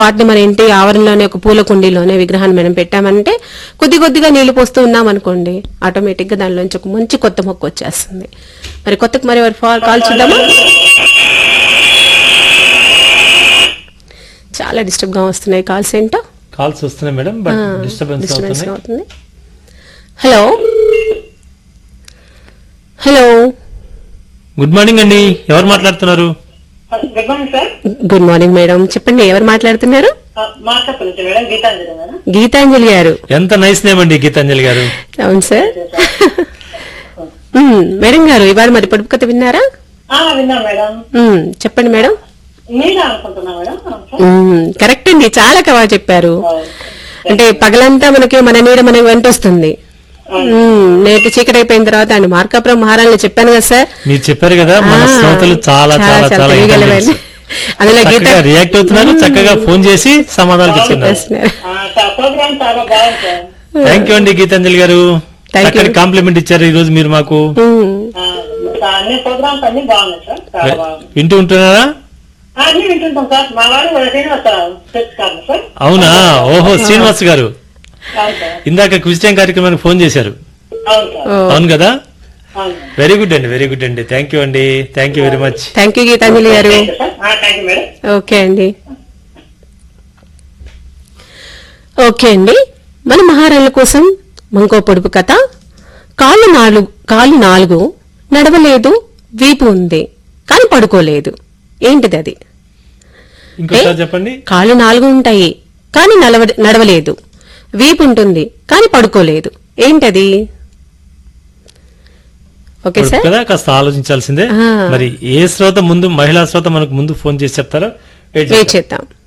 వాటిని మన ఇంటి ఆవరణలోనే ఒక పూల కుండీలోనే విగ్రహాన్ని మనం పెట్టామంటే కొద్ది కొద్దిగా నీళ్లు పోస్తూ ఉన్నాం అనుకోండి ఆటోమేటిక్ గా దానిలోంచి ఒక మంచి కొత్త మొక్క వచ్చేస్తుంది మరి కొత్తకు మరి వారి ఫా- కాల్ చూద్దామా చాలా డిస్టర్బ్ గా వస్తున్నాయి కాల్స్ ఏంటో కాల్స్ వస్తున్నాయి మేడం బట్ డిస్టర్బెన్స్ డిస్టర్బెన్స్ అవుతున్నాయి అవుతుంది హలో హలో గుడ్ మార్నింగ్ అండి ఎవరు మాట్లాడుతున్నారు good morning sir good morning madam చెప్పండి ఎవరు మాట్లాడుతున్నారు మార్కప్ నుంచి మేడం గీతాంజలి మేడం గీతాంజలి గారు ఎంత నైస్ నేమ్ అండి గీతాంజలి గారు అవును సార్ మ్మ్, మేడం గారు ఇవాళ మరి పొడుపు కథ విన్నారా ఆ, విన్నాం మేడం మ్మ్, చెప్పండి మేడం మీరే అనుకుంటున్నా మేడం మ్మ్, కరెక్ట్ అండి చాలా కవా చెప్పారు అంటే పగలంతా మనకి మన నీడ మనకి వెంటొస్తుంది మ్మ్, నేటి చీకటి అయిపోయిన తర్వాత ఆయన మార్కాపురం మహారాణి చెప్పాను కదా సార్ మీరు చెప్పారు కదా మన ఆ, శ్రోతలు చాలా చాలా చాలా తెలియగలవండి. అందులో గీత చక్కగా రియాక్ట్ అవుతున్నారు చక్కగా ఫోన్ చేసి సమాధానాలు ఇస్తున్నారు చేస్తున్నారు. ప్రోగ్రామ్ చాలా బాగుంది సార్ థ్యాంక్ యూ అండి గీతాంజలి గారు Thank you. చక్కటి కాంప్లిమెంట్ ఇచ్చారు ఈ రోజు మీరు మాకు మ్మ్, ఆ, అన్ని ప్రోగ్రామ్స్ అన్ని బాగున్నాయి సార్ చాలా బాగుంది వింటూ ఉంటున్నారా ఆ, అన్ని వింటుంటాం సార్ మా వాడు శ్రీనివాస చెప్తారు సార్ అవునా ఓహో శ్రీనివాస్ గారు అవును సార్ ఇందాక క్విజ్ టైం కార్యక్రమానికి ఫోన్ చేశారు అవును సార్ ఓ, అవును కదా అవును వెరీ గుడ్ అండి వెరీ గుడ్ అండి థ్యాంక్ యూ అండి thank you very much thank you Geetanjali గారు thank you sir thank you madam okay అండి ఓకే అండి మన మహారాణుల కోసం ఇంకో పొడుపు కథ కాళ్ళు నాలుగు కాళ్ళు నాలుగు నడవలేదు వీపు ఉంది కానీ పడుకోలేదు ఏంటిది అది ఇంకోసారి చెప్పండి కాళ్ళు నాలుగు ఉంటాయి కానీ నడవ నడవలేదు వీపు ఉంటుంది కానీ పడుకోలేదు ఏంటది ఓకే సార్ కదా కాస్త ఆలోచించాల్సిందే ఆ. మరి ఏ శ్రోత ముందు మహిళా శ్రోత మనకు ముందు ఫోన్ చేసి చెప్తారో వెయిట్ వెయిట్ చేద్దాం